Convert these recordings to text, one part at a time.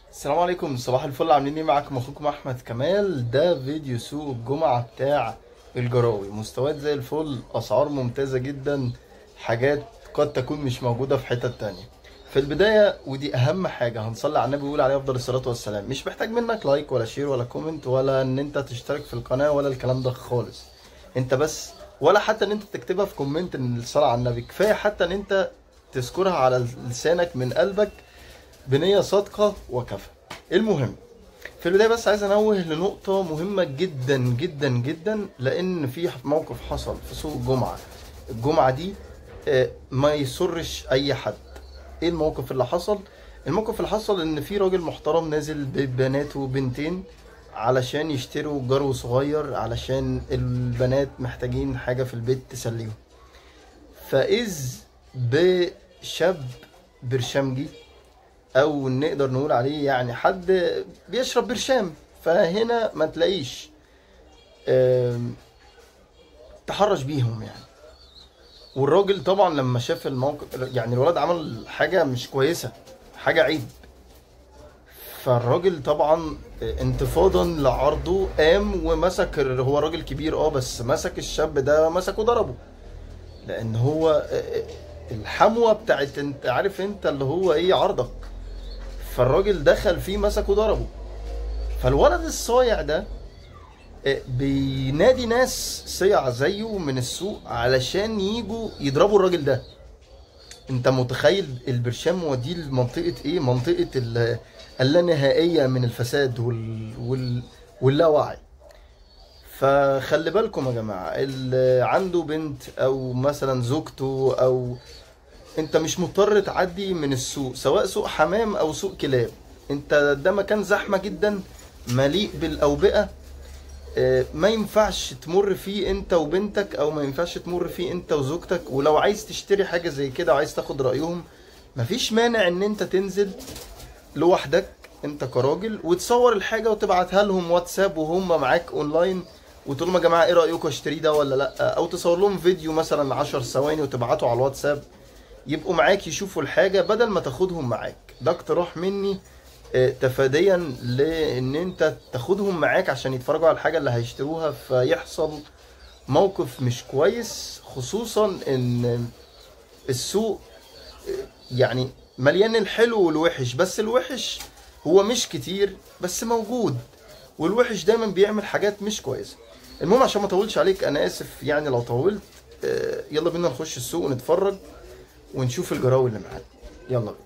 السلام عليكم صباح الفل عاملين ايه معاكم اخوكم احمد كمال ده فيديو سوق الجمعة بتاع الجراوي مستويات زي الفل اسعار ممتازة جدا حاجات قد تكون مش موجودة في حتة تانية في البداية ودي اهم حاجة هنصلي على النبي ويقول عليه افضل الصلاة والسلام مش محتاج منك لايك ولا شير ولا كومنت ولا ان انت تشترك في القناة ولا الكلام ده خالص انت بس ولا حتى ان انت تكتبها في كومنت ان الصلاة على النبي كفاية حتى ان انت تذكرها على لسانك من قلبك بنية صادقة وكفى المهم في البداية بس عايز انوه لنقطة مهمة جدا جدا جدا لان في موقف حصل في سوق الجمعة الجمعة دي آه، ما يسرش اي حد ايه الموقف اللي حصل الموقف اللي حصل ان في راجل محترم نازل ببناته وبنتين علشان يشتروا جرو صغير علشان البنات محتاجين حاجة في البيت تسليهم فإذ بشاب برشامجي او نقدر نقول عليه يعني حد بيشرب برشام فهنا ما تلاقيش آم، تحرش بيهم يعني والراجل طبعا لما شاف الموقف يعني الولد عمل حاجة مش كويسة حاجة عيب فالراجل طبعا انتفاضا لعرضه قام ومسك ال- هو راجل كبير اه بس مسك الشاب ده مسكه ضربه لان هو الحموة بتاعت انت عارف انت اللي هو ايه عرضك فالراجل دخل فيه مسكه ضربه فالولد الصايع ده آه، بينادي ناس صيع زيه من السوق علشان يجوا يضربوا الراجل ده انت متخيل البرشام موديه لمنطقة ايه منطقة ال- اللانهائية من الفساد وال... وال... واللاوعي فخلي بالكم يا جماعة اللي عنده بنت او مثلا زوجته او انت مش مضطر تعدي من السوق سواء سوق حمام او سوق كلاب انت ده مكان زحمة جدا مليء بالاوبئة اه، ما ينفعش تمر فيه انت وبنتك او ما ينفعش تمر فيه انت وزوجتك ولو عايز تشتري حاجة زي كده وعايز تاخد رأيهم مفيش مانع ان انت تنزل لوحدك انت كراجل وتصور الحاجة وتبعتها لهم واتساب وهم معاك اونلاين وتقول لهم يا جماعة ايه رأيكم اشتري ده ولا لا او تصور لهم فيديو مثلا 10 ثواني وتبعته على الواتساب يبقوا معاك يشوفوا الحاجة بدل ما تاخدهم معاك ده اقتراح مني آه، تفاديا لان انت تاخدهم معاك عشان يتفرجوا على الحاجة اللي هيشتروها فيحصل موقف مش كويس خصوصا ان السوق آه، يعني مليان الحلو والوحش بس الوحش هو مش كتير بس موجود والوحش دايما بيعمل حاجات مش كويسة المهم عشان ما اطولش عليك انا اسف يعني لو طولت آه، يلا بينا نخش السوق ونتفرج ونشوف الجراوي اللي معانا يلا بينا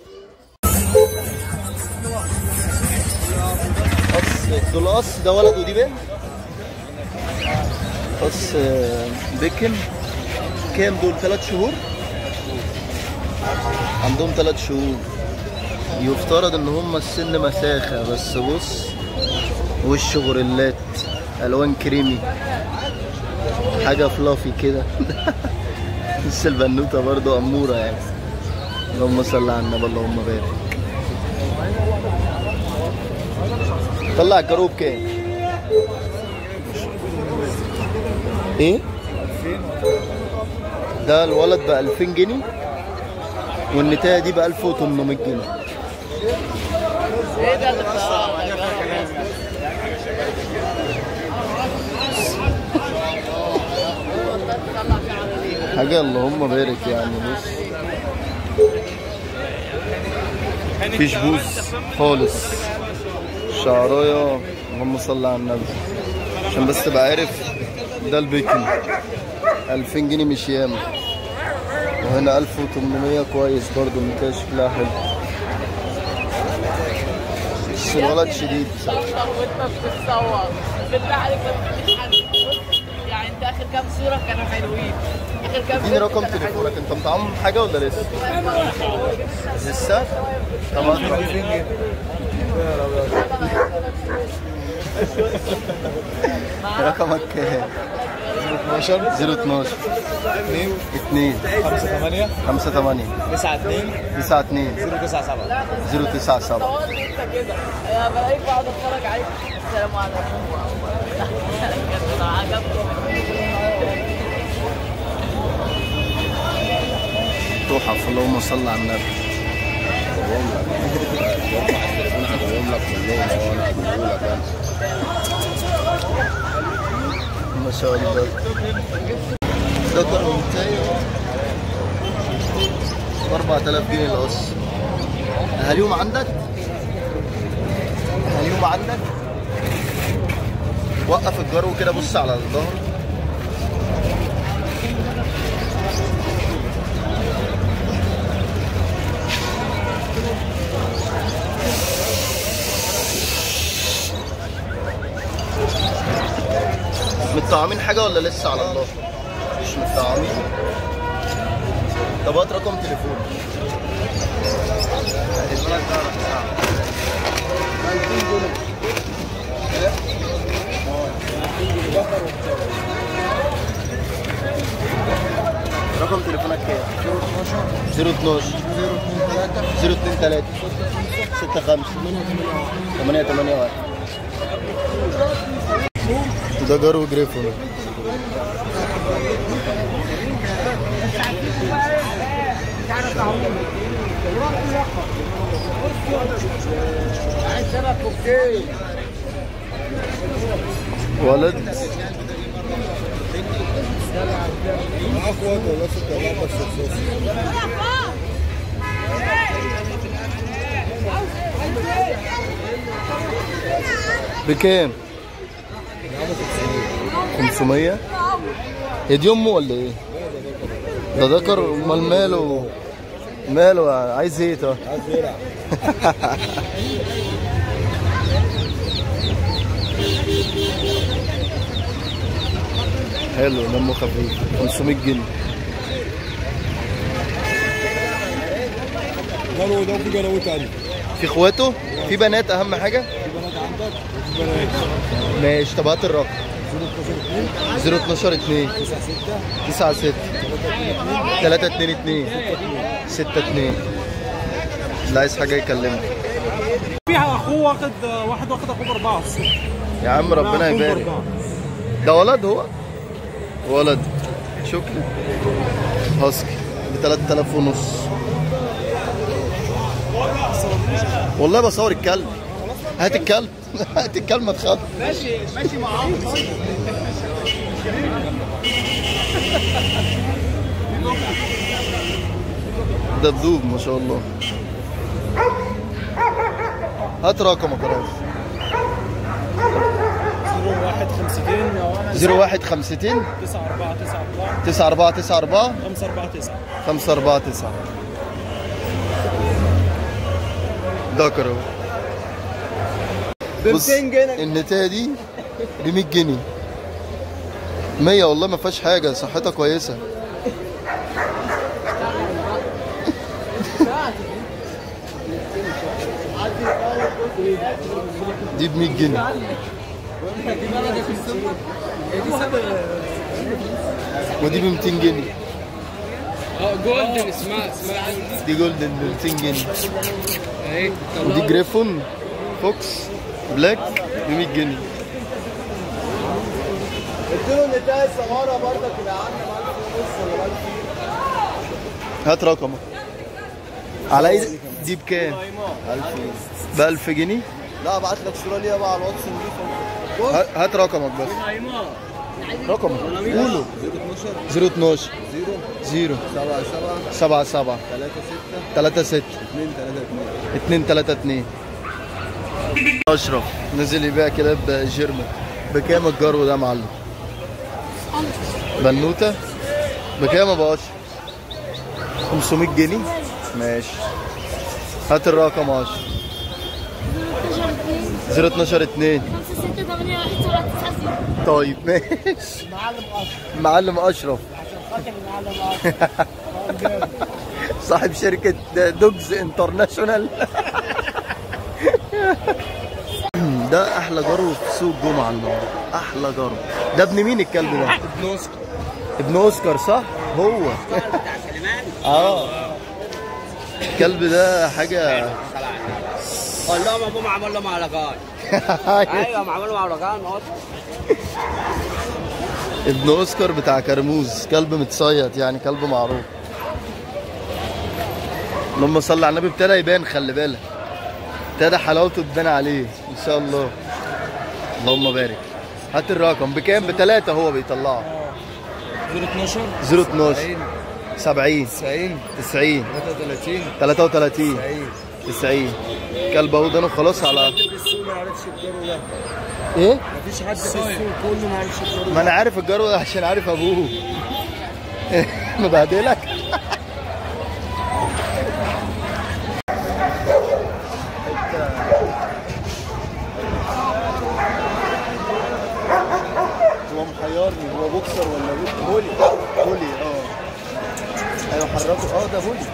قص دول قص ده ولد ودي بنت قص آه، بكم كام دول ثلاث شهور عندهم ثلاث شهور يفترض ان هم السن مساخة بس بص وش غريلات الوان كريمي حاجة فلافي كده لسه البنوتة برضو أمورة يعني اللهم صل على النبي اللهم بارك طلع الجروب كام؟ ايه؟ ده الولد ب 2000 جنيه والنتاية دي ب 1800 جنيه ايه ده اللي حاجة اللهم بارك يعني بص مفيش بوز خالص شعراية اللهم صل على النبي عشان بس تبقى عارف ده البيكن 2000 جنيه مش ياما وهنا 1800 كويس برضو النتاية شكلها حلو بس الولد شديد بتصور وانت بتتصور بالله عليك ما تخليش حد بص، يعني انت اخر كام صوره كانوا حلوين اخر كام اديني صورة رقم كانوا تليفونك انت مطعم حاجة ولا لسه؟ لسه؟ طب هات رقمك كام؟ 12 012 2 2 5 8 5 8 9 2 9 2 0 9 7 097 صورت انت كده يا بلاقيك بقعد اتفرج عليك السلام عليكم كده عجبكم تحف اللهم صل على النبي شاء الله ذكر منتهي ب 4000 جنيه القص اهاليهم عندك؟ اهاليهم عندك؟ وقف الجرو كده بص على الظهر متطعمين حاجة ولا لسه على الله؟ مش متطعمين طب هات رقم تليفون رقم تليفونك كام؟ 012 023 65 881 ده جرو جريفون ولد اخوات ولا ستة لا بس الصوص بكام؟ 500 هي دي امه ولا ايه؟ ده ذكر امال ماله ماله عايز ايه طب؟ عايز يلعب حلو دمه خفيف 500 جنيه قالوا ده في جراوي تاني في اخواته في بنات اهم حاجه في بنات عندك وفي بنات ماشي طب هات الرقم 012 2 9 6 3 2 2 6 2 اللي عايز حاجه يكلمني فيها اخوه واخد واحد واخد اخوه باربعه يا عم ربنا يبارك ده ولد هو ولد شكرا هاسكي ب 3000 ونص والله بصور الكلب هات الكلب هات الكلب ما تخاف ماشي ماشي معاهم دبدوب ما شاء الله هات رقمك يا راجل 01 50 01 50 9 4 9 4 9 4 9 4 5 4 9 5 4 9 ذكر اهو بص النتايه دي ب 100 جنيه 100 والله ما فيهاش حاجه صحتها كويسه دي ب 100 جنيه ودي ب 200 جنيه جولدن اسمها اسمها دي جولدن ب 200 جنيه اهي ودي جريفون فوكس بلاك ب 100 جنيه اديله النتايه الصغيره برضك يا عم ونص ولا هات رقمك على اي دي بكام؟ 1000 ب 1000 جنيه لا ابعت لك صوره ليها بقى على الواتس نضيفه هات- هات رقمك بس رقمك قوله 012 0 7 7 7 7 3 6 3 6 2 3 2 2 3 2 اشرف نزل يبيع كلاب جيرمان بكام الجرو ده يا معلم؟ بنوته بكام يا ابو اشرف؟ 500 جنيه ماشي هات الرقم يا اشرف 012 2 خمسة ستة ثمانية واحد سبعة تسعة صفر طيب ماشي معلم اشرف صاحب شركة دوجز انترناشونال ده احلى جرو في سوق جمعة النهارده احلى جرو ده ابن مين الكلب ده؟ ابن اوسكار ابن اوسكار صح؟ هو اه الكلب ده حاجة قال لهم ابوهم عمل لهم علاقات ايوه عمل لهم علاقات ابن اوسكار بتاع كرموز كلب متصيط يعني كلب معروف اللهم صل على النبي ابتدى يبان خلي بالك ابتدى حلاوته تبان عليه ان شاء الله اللهم بارك هات الرقم بكام بتلاتة هو بيطلعه 012 012 70 90 90 33 33 90 كلب اهو ده انا خلاص على في السوق ما عرفش الجرو ده ايه مفيش حد في السوق كله ما عرفش الجرو ما انا عارف الجرو ده عشان عارف ابوه مبهدلك هو محيرني هو بوكسر ولا بوكسر بولي بولي اه ايوه حركه اه ده بولي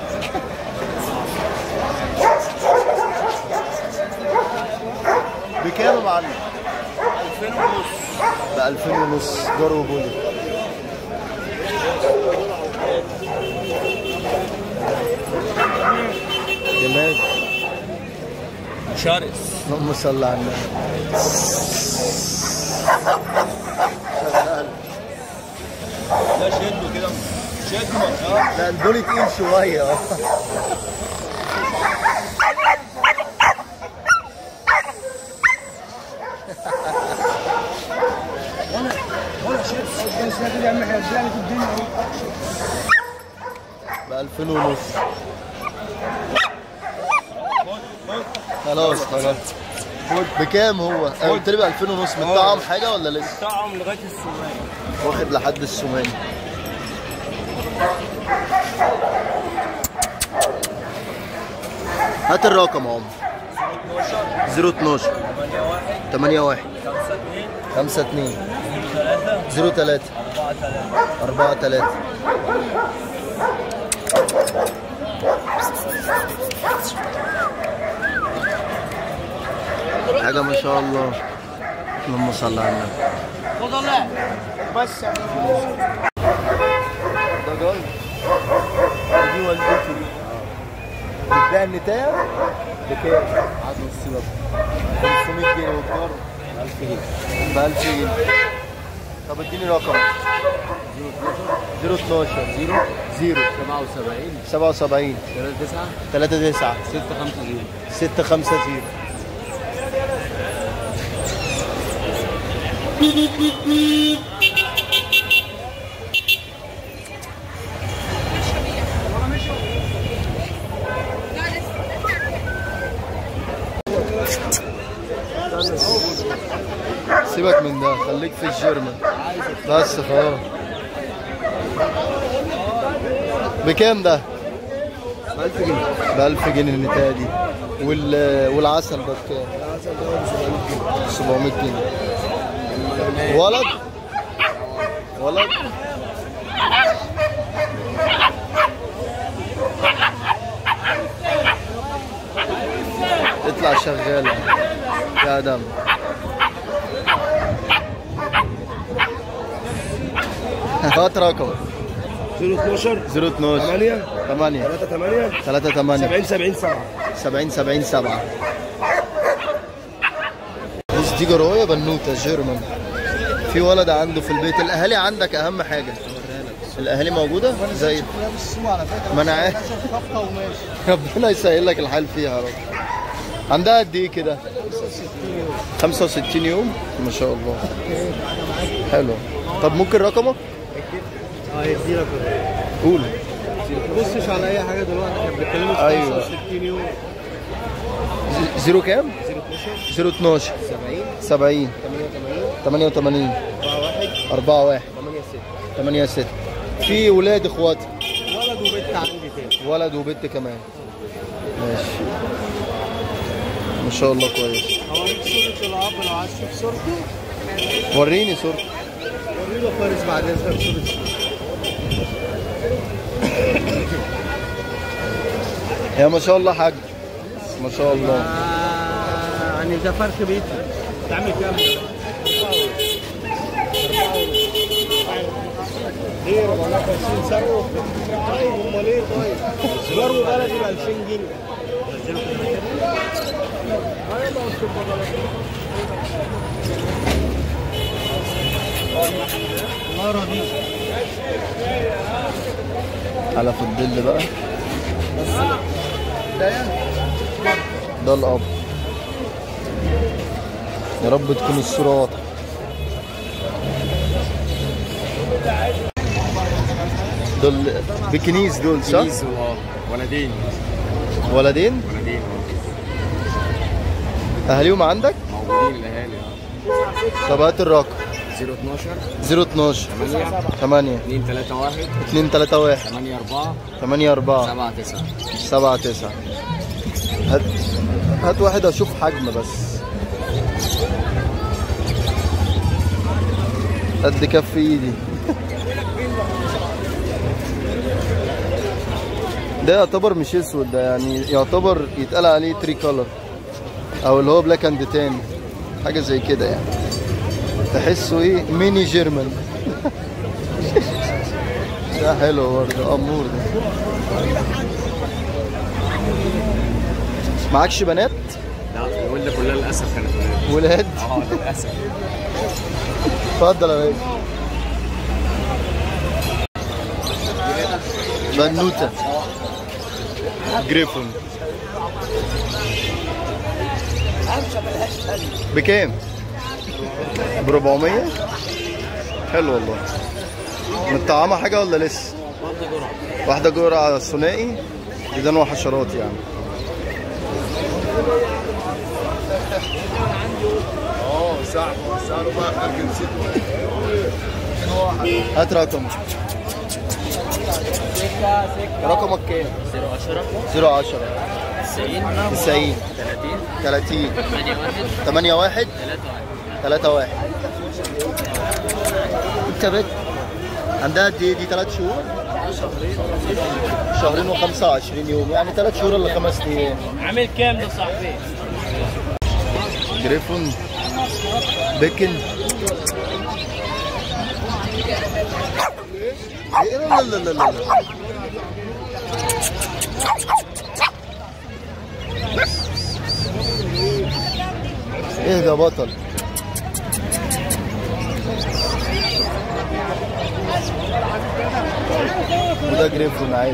بكام يا معلم؟ 2000 ونص ب 2000 ونص جرو بولي جمال شرس اللهم صل على النبي لا شده كده شده اه لا البولي تقيل شويه اه ولا شرس الجنس ده كده يا عم احنا رجعنا في الدنيا ب 2000 ونص خلاص خلاص بكام هو؟ أنا قلت لي ب 2000 ونص متطعم حاجه ولا لسه؟ طعم لغايه السوماني واخد لحد السوماني هات الرقم يا عمر 012 81 52 03 43 حاجة ما شاء الله اللهم صل على النبي بس ده جاي دي والدتي دي بتبيع النتاية بكام؟ عدد السبب 500 جنيه والجر 1000 جنيه ب 1000 جنيه طب اديني رقم 012 0 0 77 77 39 39 650 650 سيبك من ده خليك في الجيرمان بس خلاص بكام ده؟ ب 1000 جنيه ب 1000 جنيه النتايه دي وال والعسل ده بكام؟ العسل ده 700 جنيه ولد ولد اطلع شغالة يا ادم هات رقم 012 012 8 8 3 8 3 8 70 70 7 70 70 7 بص دي جرايه بنوته جيرمان في ولد عنده في البيت الاهالي عندك اهم حاجه الاهالي موجوده زي ما انا عارف ربنا يسهل لك الحال فيها يا رب عندها قد ايه كده 65 يوم ما شاء الله حلو طب ممكن رقمك اه يديلك قول ما تبصش على اي حاجه دلوقتي احنا بنتكلم في أيوة. 65 يوم ز- زيرو كام 0 12 70 88 4 1 8 6 في ولاد اخواتي ولد وبنت عندي تاني ولد وبنت كمان ماشي ما شاء الله كويس هوريك صورة الأب لو عايز تشوف صورته وريني صورته وري له فارس بعد إذنك صورة يا ما شاء الله حاج ما شاء الله آه، يعني ده فرق بيتي تعمل كام ده؟ ليه 450 سنة؟ طيب امال ايه طيب؟ جرو بلدي ب 2000 جنيه الله يرضيك على في الظل بقى ده الاب يا رب تكون الصورة واضحة دول بكنيز دول صح؟ كنيز اه ولدين ولدين ولدين اهاليهم عندك؟ موجودين الاهالي اه طب هات الرقم 012 012 8 8 2 3 1 2 3 1 8 4 8 4 7 9 7 9 هات هات واحد اشوف حجم بس قد كف ايدي ده يعتبر مش اسود ده يعني يعتبر يتقال عليه تري كولر او اللي هو بلاك اند تان حاجه زي كده يعني تحسه ايه ميني جيرمان ده حلو برضه امور ده معكش بنات لا الولده كلها للاسف كانت ولاد ولاد اه للاسف اتفضل يا باشا بنوته جريفون بكام؟ ب 400 حلو والله متطعمه حاجه ولا لسه؟ واحده جرعه ثنائي ديدان وحشرات يعني هات رقم رقمك كام؟ 010 010 90 90 30 8 1 3 1 انت بت عندها قد ايه دي 3 شهور؟ شهرين و25 يوم يعني 3 شهور الا 5 ايام عامل كام ده صاحبي؟ جريفون بيكن إيه لا لا لا لا لا ايه ده بطل وده جريفون عادي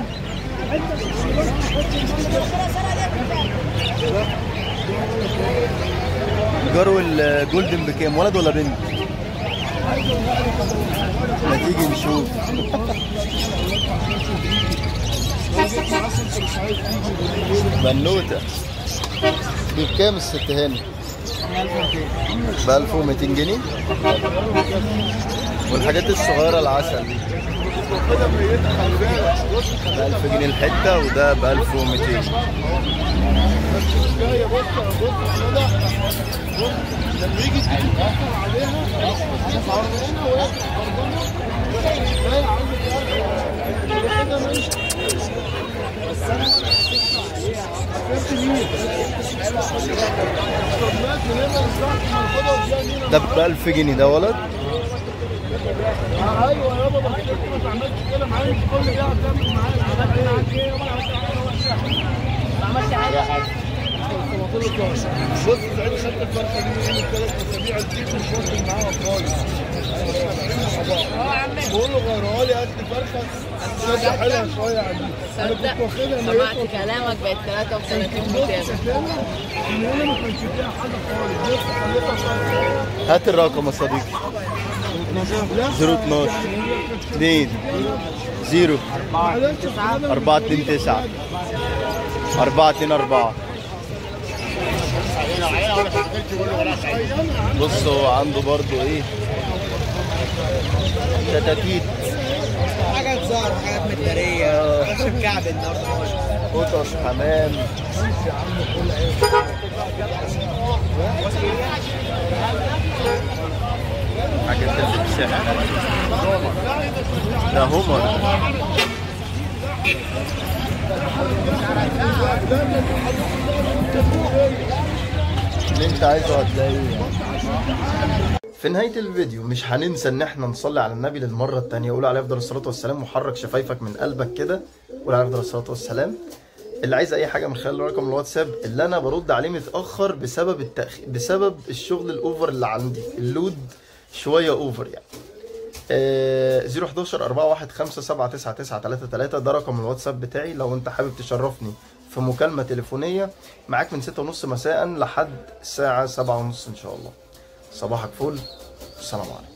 جرو الجولدن بكام ولد ولا بنت؟ ما تيجي نشوف بنوتة دي بكام الست هاني؟ ب 1200 جنيه والحاجات الصغيرة العسل دي ب 1000 جنيه الحتة وده ب 1200 ده ب 1000 جنيه ده ولد بص سعيد خدت الفرخه دي من ثلاث اسابيع الديك مش واكل معاها خالص بقول له غيرها لي هات لي فرخه شد حيلها شويه عن دي انا كنت واخدها سمعت ميته كلامك بقت 33 200 من هنا ما كانش فيها حاجه خالص بص خليتها فرخه هات الرقم يا صديقي 012 2 0 4 2 9 4 2 4 بص هو عنده برضو ايه كتاكيت حاجات زهر حاجات مداريه عشان كعب النهارده قطط حمام حاجات اللي بتشحن ده همر اللي انت عايزه هتلاقيه في نهاية الفيديو مش هننسى ان احنا نصلي على النبي للمرة التانية قول عليه افضل الصلاة والسلام وحرك شفايفك من قلبك كده قول عليه افضل الصلاة والسلام اللي عايز اي حاجة من خلال رقم الواتساب اللي انا برد عليه متأخر بسبب التأخير بسبب الشغل الاوفر اللي عندي اللود شوية اوفر يعني آه 011 415 799 ده رقم الواتساب بتاعي لو انت حابب تشرفني في مكالمة تليفونية معاك من 6:30 مساء لحد الساعة 7:30 ان شاء الله صباحك فل السلام عليكم